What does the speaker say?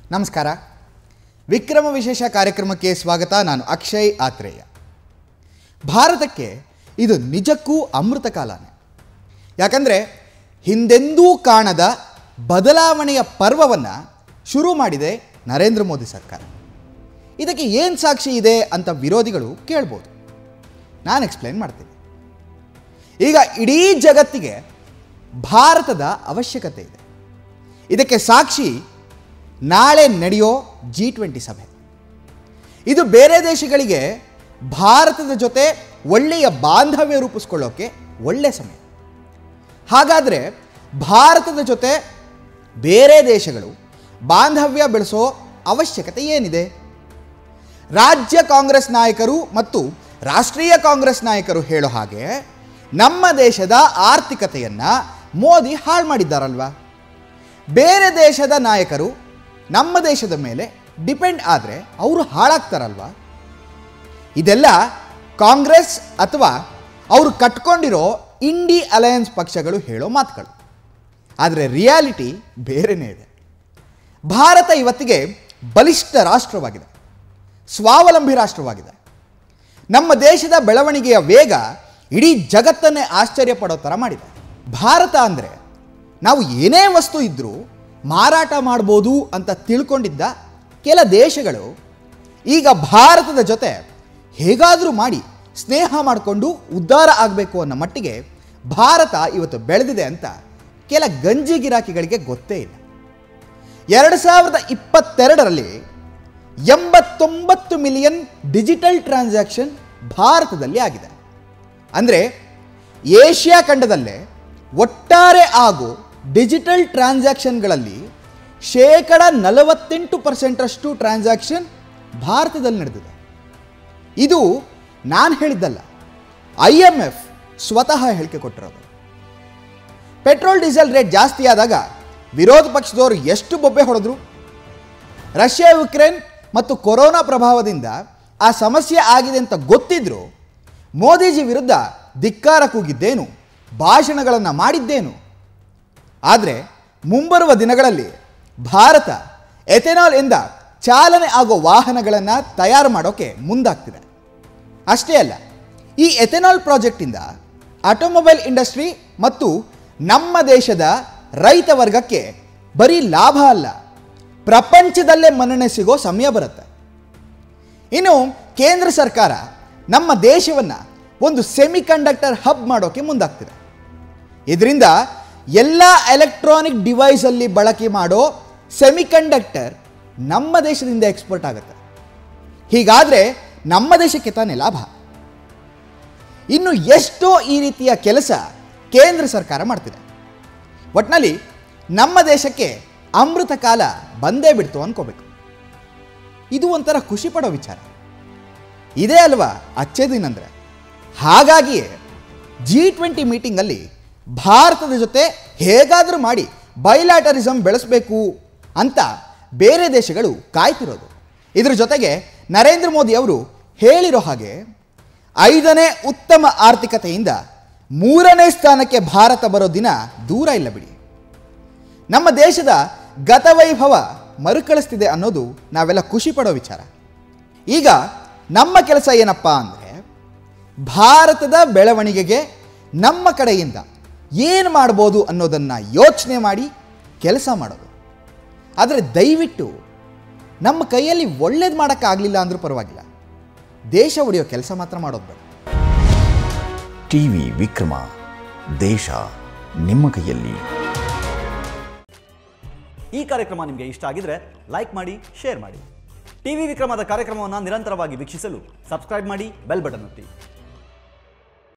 ನಮಸ್ಕಾರ ವಿಕ್ರಮ ವಿಶೇಷ ಕಾರ್ಯಕ್ರಮಕ್ಕೆ ಸ್ವಾಗತ ನಾನು ಅಕ್ಷಯ್ ಆತ್ರೇಯ ಭಾರತಕ್ಕೆ ಇದು ನಿಜಕ್ಕೂ ಅಮೃತ ಕಾಲನೇ ಯಾಕಂದರೆ ಹಿಂದೆಂದೂ ಕಾಣದ ಬದಲಾವಣೆಯ ಪರ್ವವನ್ನು ಶುರು ಮಾಡಿದೆ ನರೇಂದ್ರ ಮೋದಿ ಸರ್ಕಾರ ಇದಕ್ಕೆ ಏನು ಸಾಕ್ಷಿ ಇದೆ ಅಂತ ವಿರೋಧಿಗಳು ಕೇಳ್ಬೋದು ನಾನು ಎಕ್ಸ್ಪ್ಲೈನ್ ಮಾಡ್ತೀನಿ ಈಗ ಇಡೀ ಜಗತ್ತಿಗೆ ಭಾರತದ ಅವಶ್ಯಕತೆ ಇದೆ ಇದಕ್ಕೆ ಸಾಕ್ಷಿ ನಾಳೆ ನಡೆಯೋ ಜಿ ಟ್ವೆಂಟಿ ಸಭೆ ಇದು ಬೇರೆ ದೇಶಗಳಿಗೆ ಭಾರತದ ಜೊತೆ ಒಳ್ಳೆಯ ಬಾಂಧವ್ಯ ರೂಪಿಸ್ಕೊಳ್ಳೋಕೆ ಒಳ್ಳೆಯ ಸಮಯ ಹಾಗಾದರೆ ಭಾರತದ ಜೊತೆ ಬೇರೆ ದೇಶಗಳು ಬಾಂಧವ್ಯ ಬೆಳೆಸೋ ಅವಶ್ಯಕತೆ ಏನಿದೆ ರಾಜ್ಯ ಕಾಂಗ್ರೆಸ್ ನಾಯಕರು ಮತ್ತು ರಾಷ್ಟ್ರೀಯ ಕಾಂಗ್ರೆಸ್ ನಾಯಕರು ಹೇಳೋ ಹಾಗೆ ನಮ್ಮ ದೇಶದ ಆರ್ಥಿಕತೆಯನ್ನು ಮೋದಿ ಹಾಳು ಮಾಡಿದ್ದಾರಲ್ವಾ ಬೇರೆ ದೇಶದ ನಾಯಕರು ನಮ್ಮ ದೇಶದ ಮೇಲೆ ಡಿಪೆಂಡ್ ಆದರೆ ಅವರು ಹಾಳಾಗ್ತಾರಲ್ವಾ ಇದೆಲ್ಲ ಕಾಂಗ್ರೆಸ್ ಅಥವಾ ಅವರು ಕಟ್ಕೊಂಡಿರೋ ಇಂಡಿ ಅಲಯನ್ಸ್ ಪಕ್ಷಗಳು ಹೇಳೋ ಮಾತುಗಳು ಆದರೆ ರಿಯಾಲಿಟಿ ಬೇರೆಯೇ ಇದೆ ಭಾರತ ಇವತ್ತಿಗೆ ಬಲಿಷ್ಠ ರಾಷ್ಟ್ರವಾಗಿದೆ ಸ್ವಾವಲಂಬಿ ರಾಷ್ಟ್ರವಾಗಿದೆ ನಮ್ಮ ದೇಶದ ಬೆಳವಣಿಗೆಯ ವೇಗ ಇಡೀ ಜಗತ್ತನ್ನೇ ಆಶ್ಚರ್ಯ ಪಡೋ ಥರ ಮಾಡಿದೆ ಭಾರತ ಅಂದರೆ ನಾವು ಏನೇ ವಸ್ತು ಇದ್ದರೂ ಮಾರಾಟ ಮಾಡ್ಬೋದು ಅಂತ ತಿಳ್ಕೊಂಡಿದ್ದ ಕೆಲ ದೇಶಗಳು ಈಗ ಭಾರತದ ಜೊತೆ ಹೇಗಾದರೂ ಮಾಡಿ ಸ್ನೇಹ ಮಾಡಿಕೊಂಡು ಉದ್ಧಾರ ಆಗಬೇಕು ಅನ್ನೋ ಮಟ್ಟಿಗೆ ಭಾರತ ಇವತ್ತು ಬೆಳೆದಿದೆ ಅಂತ ಕೆಲ ಗಂಜಿ ಗಿರಾಕಿಗಳಿಗೆ ಗೊತ್ತೇ ಇಲ್ಲ ಎರಡು ಸಾವಿರದ ಇಪ್ಪತ್ತೆರಡರಲ್ಲಿ ಎಂಬತ್ತೊಂಬತ್ತು ಮಿಲಿಯನ್ ಡಿಜಿಟಲ್ ಟ್ರಾನ್ಸಾಕ್ಷನ್ ಭಾರತದಲ್ಲಿ ಆಗಿದೆ ಅಂದರೆ ಏಷ್ಯಾ ಖಂಡದಲ್ಲೇ ಒಟ್ಟಾರೆ ಆಗೋ ಡಿಜಿಟಲ್ ಟ್ರಾನ್ಸಾಕ್ಷನ್ಗಳಲ್ಲಿ ಶೇಕಡ ನಲವತ್ತೆಂಟು ಪರ್ಸೆಂಟಷ್ಟು ಟ್ರಾನ್ಸಾಕ್ಷನ್ ಭಾರತದಲ್ಲಿ ನಡೆದಿದೆ ಇದು ನಾನು ಹೇಳಿದ್ದಲ್ಲ ಐ ಎಮ್ ಎಫ್ ಸ್ವತಃ ಹೇಳಿಕೆ ಕೊಟ್ಟಿರೋದು ಪೆಟ್ರೋಲ್ ಡೀಸೆಲ್ ರೇಟ್ ಜಾಸ್ತಿ ಆದಾಗ ವಿರೋಧ ಪಕ್ಷದವರು ಎಷ್ಟು ಬೊಬ್ಬೆ ಹೊಡೆದ್ರು ರಷ್ಯಾ ಯುಕ್ರೇನ್ ಮತ್ತು ಕೊರೋನಾ ಪ್ರಭಾವದಿಂದ ಆ ಸಮಸ್ಯೆ ಆಗಿದೆ ಅಂತ ಗೊತ್ತಿದ್ರು ಮೋದಿಜಿ ವಿರುದ್ಧ ಧಿಕ್ಕಾರ ಕೂಗಿದ್ದೇನು ಭಾಷಣಗಳನ್ನು ಮಾಡಿದ್ದೇನು ಆದರೆ ಮುಂಬರುವ ದಿನಗಳಲ್ಲಿ ಭಾರತ ಎಥೆನಾಲ್ ಇಂದ ಚಾಲನೆ ಆಗೋ ವಾಹನಗಳನ್ನು ತಯಾರು ಮಾಡೋಕೆ ಮುಂದಾಗ್ತಿದೆ ಅಷ್ಟೇ ಅಲ್ಲ ಈ ಎಥೆನಾಲ್ ಪ್ರಾಜೆಕ್ಟಿಂದ ಆಟೋಮೊಬೈಲ್ ಇಂಡಸ್ಟ್ರಿ ಮತ್ತು ನಮ್ಮ ದೇಶದ ರೈತ ವರ್ಗಕ್ಕೆ ಬರೀ ಲಾಭ ಅಲ್ಲ ಪ್ರಪಂಚದಲ್ಲೇ ಮನ್ನಣೆ ಸಿಗೋ ಸಮಯ ಬರುತ್ತೆ ಇನ್ನು ಕೇಂದ್ರ ಸರ್ಕಾರ ನಮ್ಮ ದೇಶವನ್ನು ಒಂದು ಸೆಮಿಕಂಡಕ್ಟರ್ ಹಬ್ ಮಾಡೋಕೆ ಮುಂದಾಗ್ತಿದೆ ಇದರಿಂದ ಎಲ್ಲ ಎಲೆಕ್ಟ್ರಾನಿಕ್ ಡಿವೈಸಲ್ಲಿ ಬಳಕೆ ಮಾಡೋ ಸೆಮಿಕಂಡಕ್ಟರ್ ನಮ್ಮ ದೇಶದಿಂದ ಎಕ್ಸ್ಪೋರ್ಟ್ ಆಗುತ್ತೆ ಹೀಗಾದರೆ ನಮ್ಮ ದೇಶಕ್ಕೆ ತಾನೇ ಲಾಭ ಇನ್ನು ಎಷ್ಟೋ ಈ ರೀತಿಯ ಕೆಲಸ ಕೇಂದ್ರ ಸರ್ಕಾರ ಮಾಡ್ತಿದೆ ಒಟ್ಟಿನಲ್ಲಿ ನಮ್ಮ ದೇಶಕ್ಕೆ ಅಮೃತ ಕಾಲ ಬಂದೇ ಬಿಡ್ತು ಅನ್ಕೋಬೇಕು ಇದು ಒಂಥರ ಖುಷಿ ಪಡೋ ವಿಚಾರ ಇದೇ ಅಲ್ವಾ ಅಚ್ಚೇ ದಿನ ಅಂದರೆ ಹಾಗಾಗಿಯೇ ಜಿ ಟ್ವೆಂಟಿ ಮೀಟಿಂಗಲ್ಲಿ ಭಾರತದ ಜೊತೆ ಹೇಗಾದರೂ ಮಾಡಿ ಬೈಲಾಟರಿಸಮ್ ಬೆಳೆಸಬೇಕು ಅಂತ ಬೇರೆ ದೇಶಗಳು ಕಾಯ್ತಿರೋದು ಇದ್ರ ಜೊತೆಗೆ ನರೇಂದ್ರ ಮೋದಿ ಅವರು ಹೇಳಿರೋ ಹಾಗೆ ಐದನೇ ಉತ್ತಮ ಆರ್ಥಿಕತೆಯಿಂದ ಮೂರನೇ ಸ್ಥಾನಕ್ಕೆ ಭಾರತ ಬರೋ ದಿನ ದೂರ ಇಲ್ಲ ಬಿಡಿ ನಮ್ಮ ದೇಶದ ಗತವೈಭವ ಮರುಕಳಿಸ್ತಿದೆ ಅನ್ನೋದು ನಾವೆಲ್ಲ ಖುಷಿ ಪಡೋ ವಿಚಾರ ಈಗ ನಮ್ಮ ಕೆಲಸ ಏನಪ್ಪ ಅಂದರೆ ಭಾರತದ ಬೆಳವಣಿಗೆಗೆ ನಮ್ಮ ಕಡೆಯಿಂದ ಏನು ಮಾಡ್ಬೋದು ಅನ್ನೋದನ್ನು ಯೋಚನೆ ಮಾಡಿ ಕೆಲಸ ಮಾಡೋದು ಆದರೆ ದಯವಿಟ್ಟು ನಮ್ಮ ಕೈಯಲ್ಲಿ ಒಳ್ಳೇದು ಮಾಡೋಕ್ಕಾಗಲಿಲ್ಲ ಅಂದರೂ ಪರವಾಗಿಲ್ಲ ದೇಶ ಉಳಿಯೋ ಕೆಲಸ ಮಾತ್ರ ಮಾಡೋದು ಬೇಡ ಟಿವಿ ವಿಕ್ರಮ ದೇಶ ನಿಮ್ಮ ಕೈಯಲ್ಲಿ ಈ ಕಾರ್ಯಕ್ರಮ ನಿಮಗೆ ಇಷ್ಟ ಆಗಿದ್ರೆ ಲೈಕ್ ಮಾಡಿ ಶೇರ್ ಮಾಡಿ ಟಿವಿ ವಿಕ್ರಮದ ಕಾರ್ಯಕ್ರಮವನ್ನು ನಿರಂತರವಾಗಿ ವೀಕ್ಷಿಸಲು ಸಬ್ಸ್ಕ್ರೈಬ್ ಮಾಡಿ ಬೆಲ್ ಬಟನ್ ಒತ್ತಿ